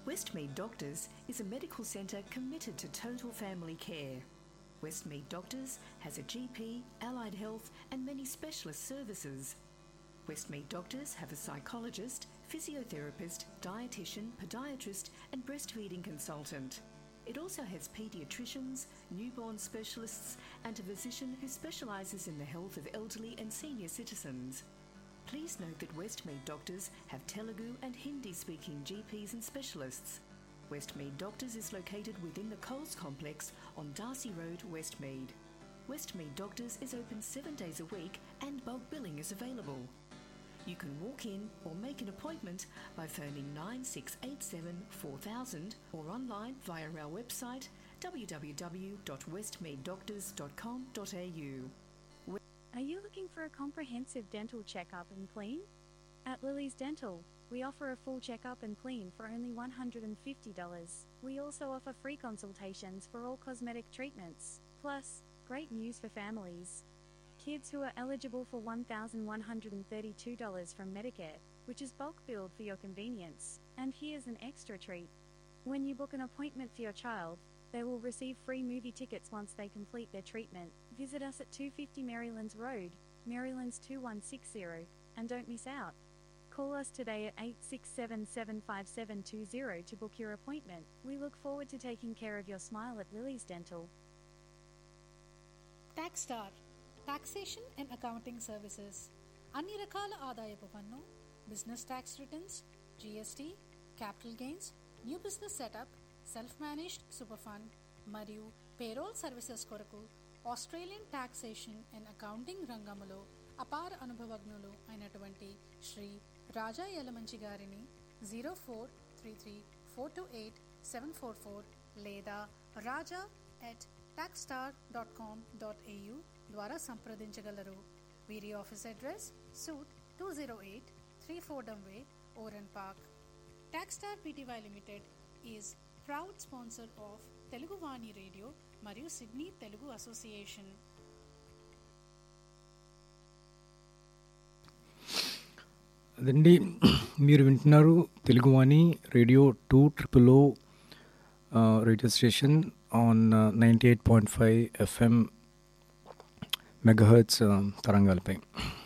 Westmead Doctors is a medical centre committed to total family care. Westmead Doctors has a GP, allied health, and many specialist services. Westmead Doctors have a psychologist, physiotherapist, dietitian, podiatrist, and breastfeeding consultant. It also has paediatricians, newborn specialists, and a physician who specialises in the health of elderly and senior citizens. Please note that Westmead Doctors have Telugu and Hindi speaking GPs and specialists. Westmead Doctors is located within the Coles complex on Darcy Road, Westmead. Westmead Doctors is open seven days a week and bulk billing is available. You can walk in or make an appointment by phoning 9687 4000 or online via our website www.westmeaddoctors.com.au. Are you looking for a comprehensive dental checkup and clean? At Lily's Dental, we offer a full checkup and clean for only $150. We also offer free consultations for all cosmetic treatments. Plus, great news for families. Kids who are eligible for $1,132 from Medicare, which is bulk billed for your convenience. And here's an extra treat. When you book an appointment for your child, they will receive free movie tickets once they complete their treatment. Visit us at 250 Marylands Road, Marylands 2160, and don't miss out. Call us today at 867 75720 to book your appointment. We look forward to taking care of your smile at Lily's Dental. Tax star taxation and accounting services అన్ని రకాల ఆదాయపు పన్ను business tax returns GST capital gains new business setup self managed super fund మరియు payroll services కొరకు Australian taxation and accounting రంగములో అపార అనుభవజ్ఞులు అయినటువంటి శ్రీ రాజా యలమంచి గారిని zero four three three four two eight seven four four లేదా Raja at taxstar dot com dot AU ద్వారా సంప్రదించగలరు వీరి office address suite two zero eight three four way Oran park tax star PTY limited is proud sponsor of Telugu Vani radio మరియు Sydney Telugu association అదండి మీరు వింటున్నారు Teluguvani radio two triple O radio station on ninety eight point five FM megahertz తరంగాలపై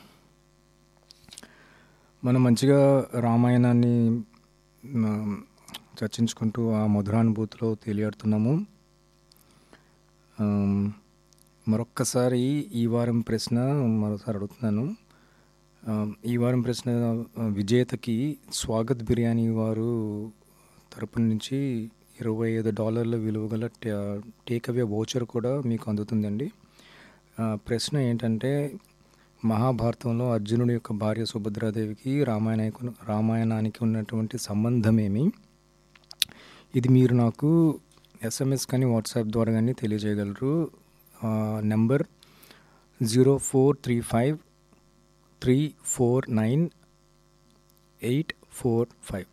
మనం మంచిగా రామాయణాన్ని ఆ, చర్చించుకుంటూ ఆ మధురానుభూతిలో తేలియాడుతున్నాము ఆ, మరొక్కసారి ఈ వారం ప్రశ్న మరోసారి అడుగుతున్నాను ఆ, ఈ వారం ప్రశ్న ఆ, విజేతకి స్వాగత్ బిర్యానీ వారు తరపు నుంచి ఇరవై ఐదు డాలర్ల విలువ గల టేక్ అవే వోచర్ కూడా మీకు అందుతుందండి ఆ, ప్రశ్న ఏంటంటే మహాభారతంలో అర్జునుడి యొక్క భార్య సుభద్రాదేవికి రామాయణకు రామాయణానికి ఉన్నటువంటి సంబంధం ఏమి ఇది మీరు నాకు ఎస్ఎంఎస్ కానీ వాట్సాప్ ద్వారా కానీ తెలియజేయగలరు ఆ, number zero four three five three four nine eight four five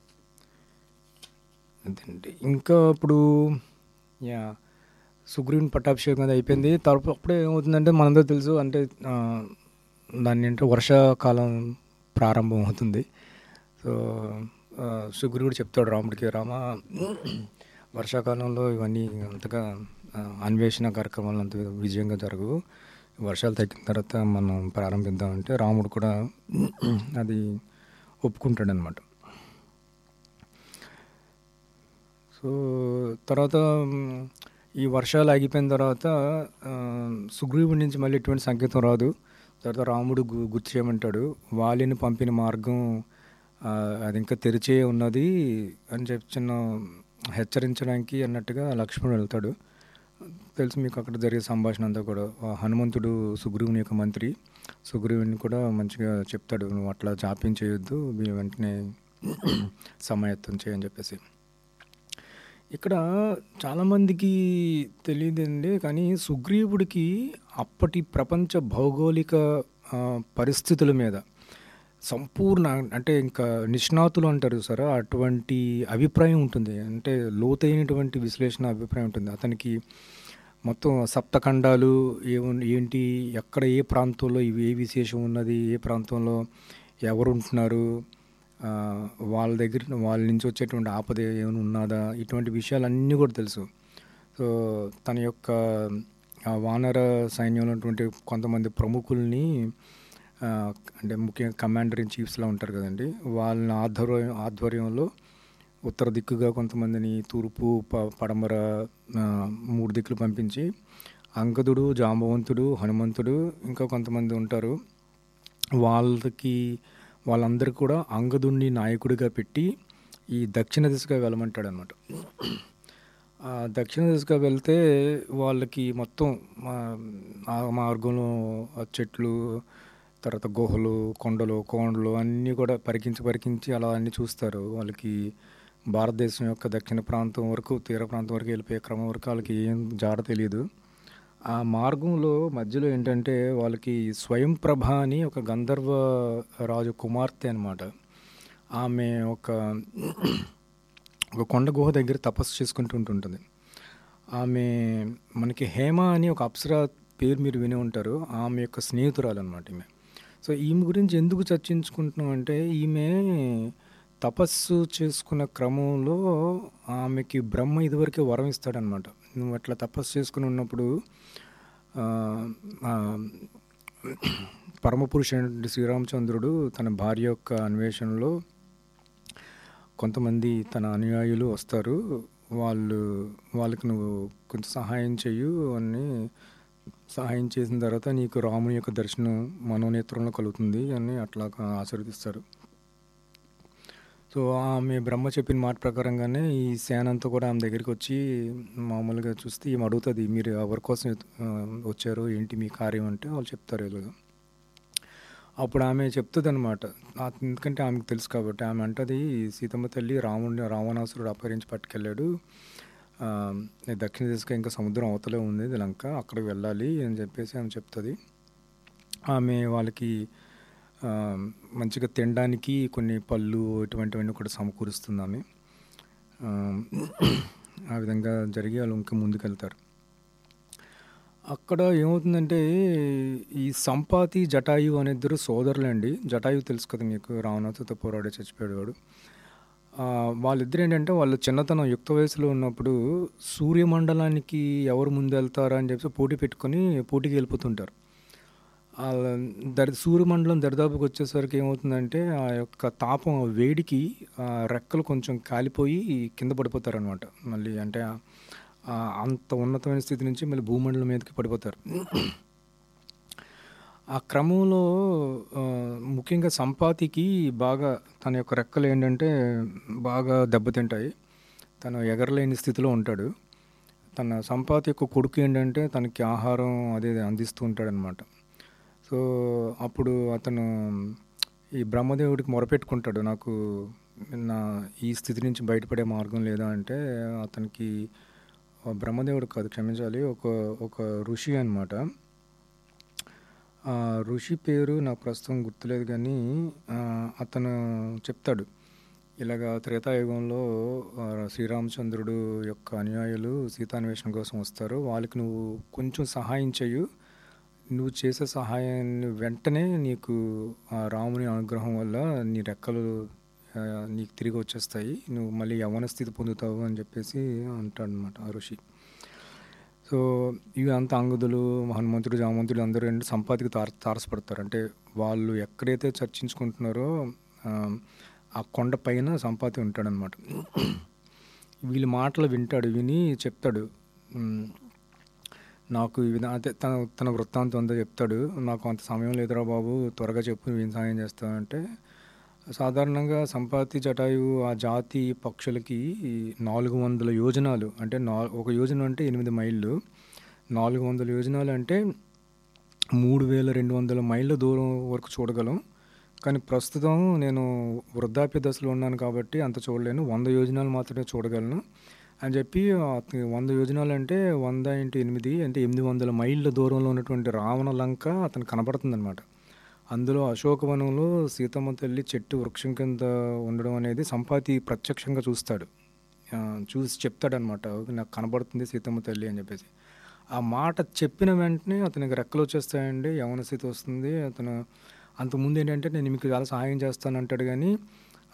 అదండి ఇంకా ఇప్పుడు యా సుగ్రీవుని పట్టాభిషేకం అది అయిపోయింది తర్వాత అప్పుడే ఏమవుతుందంటే మనందరూ తెలుసు అంటే ఆ, దాన్ని అంటే వర్షాకాలం ప్రారంభం అవుతుంది సో ఆ, సుగ్రీవుడు చెప్తాడు రాముడికి రామ వర్షాకాలంలో ఇవన్నీ అంతగా ఆ, అన్వేషణ కార్యక్రమాలు అంత విజయంగా జరగవు వర్షాలు తగ్గిన తర్వాత మనం ప్రారంభిద్దామంటే రాముడు కూడా అది ఒప్పుకుంటాడు అనమాట సో తర్వాత మ్, ఈ వర్షాలు ఆగిపోయిన తర్వాత ఆ, సుగ్రీవుడి నుంచి మళ్ళీ ఎటువంటి సంకేతం రాదు తర్వాత రాముడు గు- గుర్తు చేయమంటాడు వాలిని పంపిన మార్గం ఆ, అది ఇంకా తెరిచే ఉన్నది అని చెప్పి చిన్న హెచ్చరించడానికి అన్నట్టుగా లక్ష్మణుడు వెళ్తాడు తెలుసు మీకు అక్కడ జరిగే సంభాషణ అంతా కూడా ఆ హనుమంతుడు సుగ్రీవుని యొక్క మంత్రి సుగ్రీవుని కూడా మంచిగా చెప్తాడు నువ్వు అట్లా జాప్యం చేయొద్దు మీ వెంటనే సమాయత్తం చేయని చెప్పేసి ఇక్కడ చాలామందికి తెలియదండి కానీ సుగ్రీవుడికి అప్పటి ప్రపంచ భౌగోళిక ఆ, పరిస్థితుల మీద సంపూర్ణ అంటే ఇంకా నిష్ణాతులు అంటారు సార్ అటువంటి అభిప్రాయం ఉంటుంది అంటే లోతైనటువంటి విశ్లేషణ అభిప్రాయం ఉంటుంది అతనికి మొత్తం సప్తఖండాలు ఏమున్ ఏంటి ఎక్కడ ఏ ప్రాంతంలో ఇవి ఏ విశేషం ఉన్నది ఏ ప్రాంతంలో ఎవరు ఉంటున్నారు ఆ, ఆ, వాళ్ళ దగ్గర వాళ్ళ నుంచి వచ్చేటువంటి ఆపద ఏమైనా ఉన్నదా ఇటువంటి విషయాలన్నీ కూడా తెలుసు సో తన యొక్క ఆ వానర సైన్యంలో ఉన్నటువంటి కొంతమంది ప్రముఖుల్ని ఆ, అంటే ముఖ్యంగా కమాండర్ ఇన్ చీఫ్స్లో ఉంటారు కదండి వాళ్ళ ఆధ్వర్యం ఆధ్వర్యంలో ఉత్తర దిక్కుగా కొంతమందిని తూర్పు ప పడమర ఆ, మూడు దిక్కులు పంపించి అంగదుడు జాంబవంతుడు హనుమంతుడు ఇంకా కొంతమంది ఉంటారు వాళ్ళకి వాళ్ళందరికీ కూడా అంగదుడిని నాయకుడిగా పెట్టి ఈ దక్షిణ దిశగా వెళ్ళమంటాడు అనమాట ఆ దక్షిణ దిశగా వెళ్తే వాళ్ళకి మొత్తం ఆ- ఆ మార్గంలో ఆ చెట్లు తర్వాత గుహలు కొండలు కోండలు అన్నీ కూడా పరికించి పరికించి అలా అన్నీ చూస్తారు వాళ్ళకి భారతదేశం యొక్క దక్షిణ ప్రాంతం వరకు తీర ప్రాంతం వరకు వెళ్ళిపోయే క్రమం వరకు వాళ్ళకి ఏం జాడ తెలియదు ఆ మార్గంలో మధ్యలో ఏంటంటే వాళ్ళకి స్వయం ప్రభ అని ఒక గంధర్వ రాజు కుమార్తె అనమాట ఆమె ఒక ఒక కొండ గుహ దగ్గర తపస్సు చేసుకుంటూ ఉంటుంటుంది ఆమె మనకి హేమ అని ఒక అప్సరా పేరు మీరు విని ఉంటారు ఆమె యొక్క స్నేహితురాలు అనమాట ఈమె సో ఈమె గురించి ఎందుకు చర్చించుకుంటున్నాం అంటే ఈమె తపస్సు చేసుకున్న క్రమంలో ఆమెకి బ్రహ్మ ఇదివరకే వరం ఇస్తాడనమాట నువ్వు అట్లా తపస్సు చేసుకుని ఉన్నప్పుడు ఆ, ఆ, పరమపురుషుడు శ్రీరామచంద్రుడు తన భార్య యొక్క అన్వేషణలో కొంతమంది తన అనుయాయులు వస్తారు వాళ్ళు వాళ్ళకి నువ్వు కొంచెం సహాయం చెయ్యు అని సహాయం చేసిన తర్వాత నీకు రాముని యొక్క దర్శనం మనోనేత్రంలో కలుగుతుంది అని అట్లా ఆశీర్వదిస్తారు సో ఆమె బ్రహ్మ చెప్పిన మాట ప్రకారంగానే ఈ సేన అంతా కూడా ఆమె దగ్గరికి వచ్చి మామూలుగా చూస్తే ఈమె అడుగుతుంది మీరు ఎవరి కోసం ఆ, వచ్చారు ఏంటి మీ కార్యం అంటే వాళ్ళు చెప్తారు ఇలాగా అప్పుడు ఆమె చెప్తుంది అనమాట ఎందుకంటే ఆమెకు తెలుసు కాబట్టి ఆమె అంటది సీతమ్మ తల్లి రాముడిని రావణాసురుడు అపహరించి పట్టుకెళ్ళాడు ఆ, దక్షిణ దిశగా ఇంకా సముద్రం అవతలే ఉంది ఇది లంక అక్కడికి వెళ్ళాలి అని చెప్పేసి ఆమె చెప్తుంది ఆమె వాళ్ళకి ఆ, మంచిగా తినడానికి కొన్ని పళ్ళు ఇటువంటివన్నీ కూడా సమకూరుస్తుంది ఆమె ఆ, ఆ విధంగా జరిగి వాళ్ళు ఇంకా ముందుకెళ్తారు అక్కడ ఏమవుతుందంటే ఈ సంపాతి జటాయు అనే ఇద్దరు సోదరులండి జటాయు తెలుసు కదా మీకు రావణాసుతో పోరాడే చచ్చిపోయాడు వాడు ఆ, వాళ్ళిద్దరు ఏంటంటే వాళ్ళు చిన్నతనం యుక్త వయసులో ఉన్నప్పుడు సూర్యమండలానికి ఎవరు ముందు వెళ్తారా అని చెప్పి పోటీ పెట్టుకొని పోటీకి వెళ్ళిపోతుంటారు ఆ దరి సూర్యమండలం దరిదాపుకి వచ్చేసరికి ఏమవుతుందంటే ఆ యొక్క తాపం ఆ వేడికి ఆ రెక్కలు కొంచెం కాలిపోయి కింద పడిపోతారు అనమాట మళ్ళీ అంటే ఆ- ఆ అంత ఉన్నతమైన స్థితి నుంచి మళ్ళీ భూమండలం మీదకి పడిపోతారు ఆ క్రమంలో ఆ, ముఖ్యంగా సంపాతికి బాగా తన యొక్క రెక్కలు ఏంటంటే బాగా దెబ్బతింటాయి తను ఎగరలేని స్థితిలో ఉంటాడు తన సంపాతి యొక్క కొడుకు ఏంటంటే తనకి ఆహారం అదే అందిస్తూ ఉంటాడనమాట సో అప్పుడు అతను ఈ బ్రహ్మదేవుడికి మొరపెట్టుకుంటాడు నాకు నా ఈ స్థితి నుంచి బయటపడే మార్గం లేదా అంటే అతనికి ఆ బ్రహ్మదేవుడు కాదు క్షమించాలి ఒక ఒక ఋషి అనమాట ఆ ఋషి పేరు నాకు ప్రస్తుతం గుర్తులేదు కానీ ఆ, అతను చెప్తాడు ఇలాగా త్రేతాయుగంలో ఆ, శ్రీరామచంద్రుడు యొక్క అనుయాయులు సీతాన్వేషణ కోసం వస్తారు వాళ్ళకి నువ్వు కొంచెం సహాయం చెయ్యు నువ్వు చేసే సహాయాన్ని వెంటనే నీకు ఆ రాముని అనుగ్రహం వల్ల నీ రెక్కలు ఆ, నీకు తిరిగి వచ్చేస్తాయి నువ్వు మళ్ళీ యవ్వన స్థితి పొందుతావు అని చెప్పేసి అంటాడు అనమాట ఆ ఋషి సో ఇవి అంత అంగుదులు హనుమంతుడు జామంతుడు అందరూ ఏంటి సంపాతికి తార తారసపడతారు అంటే వాళ్ళు ఎక్కడైతే చర్చించుకుంటున్నారో ఆ, ఆ కొండ పైన సంపాతి ఉంటాడనమాట వీళ్ళ మాటలు వింటాడు విని చెప్తాడు "ఉమ్, నాకు ఈ విధంగా అదే తన తన వృత్తాంతం అంతా చెప్తాడు నాకు అంత సమయం లేదురా బాబు త్వరగా చెప్పు నువ్వు ఏం సాయం చేస్తావంటే సాధారణంగా సంపాతి జటాయు ఆ జాతి పక్షులకి నాలుగు వందల యోజనాలు అంటే నా ఒక యోజన అంటే ఎనిమిది మైళ్ళు నాలుగు వందల యోజనాలు అంటే మూడు వేల రెండు వందల మైళ్ళ దూరం వరకు చూడగలం కానీ ప్రస్తుతం నేను వృద్ధాప్య దశలో ఉన్నాను కాబట్టి అంత చూడలేను వంద యోజనాలు మాత్రమే చూడగలను అని చెప్పి అతని వంద యోజనాలు అంటే వంద ఇంటూ ఎనిమిది అంటే ఎనిమిది వందల మైళ్ళ దూరంలో ఉన్నటువంటి రావణ లంక అతను కనబడుతుందన్నమాట అందులో అశోకవనంలో సీతమ్మ తల్లి చెట్టు వృక్షం కింద ఉండడం అనేది సంపాతి ప్రత్యక్షంగా చూస్తాడు ఆ, చూసి చెప్తాడనమాట నాకు కనబడుతుంది సీతమ్మ తల్లి అని చెప్పేసి ఆ మాట చెప్పిన వెంటనే అతనికి రెక్కలు వచ్చేస్తాయండి యవన స్థితి వస్తుంది అతను అంతకుముందు ఏంటంటే నేను మీకు చాలా సహాయం చేస్తాను అంటాడు కానీ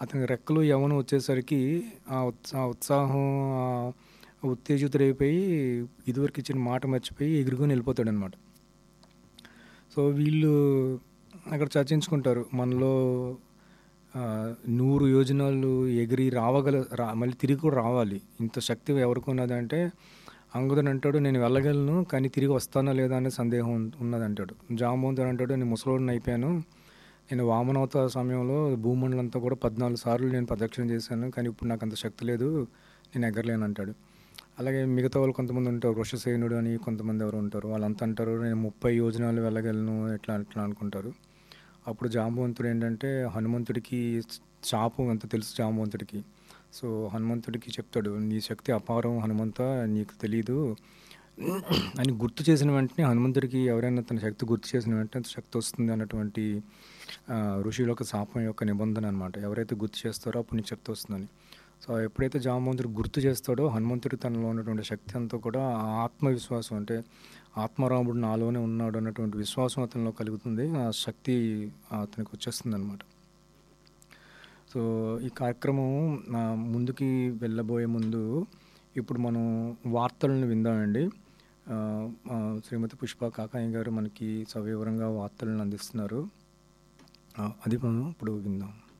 అతని రెక్కలు యవనం వచ్చేసరికి ఆ ఉత్సా ఆ ఉత్సాహం ఆ ఉత్తేజితుడైపోయి ఇదివరకు ఇచ్చిన మాట మర్చిపోయి ఎగురుకొని వెళ్ళిపోతాడు అనమాట సో వీళ్ళు అక్కడ చర్చించుకుంటారు మనలో ఆ, నూరు యోజనాలు ఎగిరి రావగల రా మళ్ళీ తిరిగి కూడా రావాలి ఇంత శక్తి ఎవరికి ఉన్నదంటే అంగుదన్ అంటాడు నేను వెళ్ళగలను కానీ తిరిగి వస్తానా లేదా అనే సందేహం ఉన్- ఉన్నదంటాడు జాంబవంతుడు అంటాడు నేను ముసలోడిని అయిపోయాను నేను వామనవతార సమయంలో భూమండలం అంతా కూడా పద్నాలుగు సార్లు నేను ప్రదక్షిణ చేశాను కానీ ఇప్పుడు నాకు అంత శక్తి లేదు నేను ఎగరలేను అంటాడు అలాగే మిగతా వాళ్ళు కొంతమంది ఉంటారు వృషసేనుడు అని కొంతమంది ఎవరు ఉంటారు వాళ్ళంతా అంటారు నేను ముప్పై యోజనాలు వెళ్ళగలను ఎట్లా ఎట్లా అనుకుంటారు అప్పుడు జాంబవంతుడు ఏంటంటే హనుమంతుడికి శాపం ఎంత తెలుసు జాంబవంతుడికి సో హనుమంతుడికి చెప్తాడు నీ శక్తి అపారం హనుమంత నీకు తెలీదు అని గుర్తు చేసిన వెంటనే హనుమంతుడికి ఎవరైనా తన శక్తి గుర్తు చేసిన వెంటనే శక్తి వస్తుంది అన్నటువంటి ఆ, ఋషుల యొక్క శాపం యొక్క నిబంధన అనమాట ఎవరైతే గుర్తు చేస్తారో అప్పుడు నీకు శక్తి వస్తుందని సో ఎప్పుడైతే జాంబవంతుడు గుర్తు చేస్తాడో హనుమంతుడి తనలో ఉన్నటువంటి శక్తి అంతా కూడా ఆ ఆత్మవిశ్వాసం అంటే ఆత్మరాముడు నాలోనే ఉన్నాడు అన్నటువంటి విశ్వాసం అతనిలో కలుగుతుంది ఆ శక్తి అతనికి వచ్చేస్తుంది అనమాట సో ఈ కార్యక్రమం ఆ, ముందుకి వెళ్ళబోయే ముందు ఇప్పుడు మనం వార్తలను విందామండి ఆ, ఆ, శ్రీమతి పుష్ప కాకాయ గారు మనకి సవివరంగా వార్తలను అందిస్తున్నారు ఆ, అది మనం ఇప్పుడు విందాం